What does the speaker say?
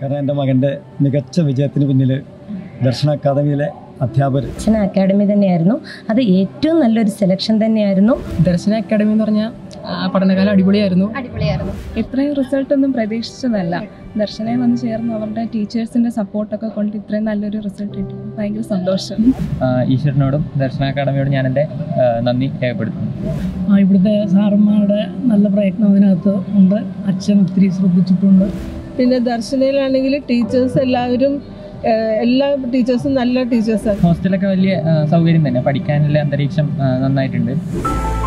കാരണം എൻ്റെ മകൻ്റെ മികച്ച വിജയത്തിന് പിന്നിൽ ദർശന അക്കാദമിയിലെ അധ്യാപകർ ദർശന അക്കാഡമി തന്നെയായിരുന്നു അത് ഏറ്റവും നല്ലൊരു സെലക്ഷൻ തന്നെയായിരുന്നു ദർശന അക്കാഡമി എന്ന് പറഞ്ഞാൽ പഠനകാലം അടിപൊളിയായിരുന്നു അടിപൊളിയായിരുന്നു ഇത്രയും റിസൾട്ട് ഒന്നും പ്രതീക്ഷിച്ചതല്ല ദർശനയിൽ വന്ന് ചേർന്ന് അവരുടെ ടീച്ചേഴ്സിന്റെ സപ്പോർട്ടൊക്കെ കൊണ്ട് ഇത്രയും നല്ലൊരു റിസൾട്ട് കിട്ടി ഭയങ്കര സന്തോഷം ആ, ഈശ്വരനോടും ദർശന അക്കാദമിയോടും ഞാൻ എൻ്റെ ആ, നന്ദി രേഖപ്പെടുത്തുന്നു ആ, ഇവിടുത്തെ സാറന്മാരുടെ നല്ല പ്രയത്നം അതിനകത്ത് ഉണ്ട് അച്ഛൻ ഒത്തിരി ശ്രദ്ധിച്ചിട്ടുണ്ട് പിന്നെ ദർശനയിലാണെങ്കിൽ ടീച്ചേഴ്സ് എല്ലാവരും ഏഹ്, എല്ലാ ടീച്ചേഴ്സും നല്ല ടീച്ചേഴ്സാണ് ഹോസ്റ്റലൊക്കെ വലിയ ആ, സൗകര്യം തന്നെ പഠിക്കാനുള്ള അന്തരീക്ഷം ആ, നന്നായിട്ടുണ്ട്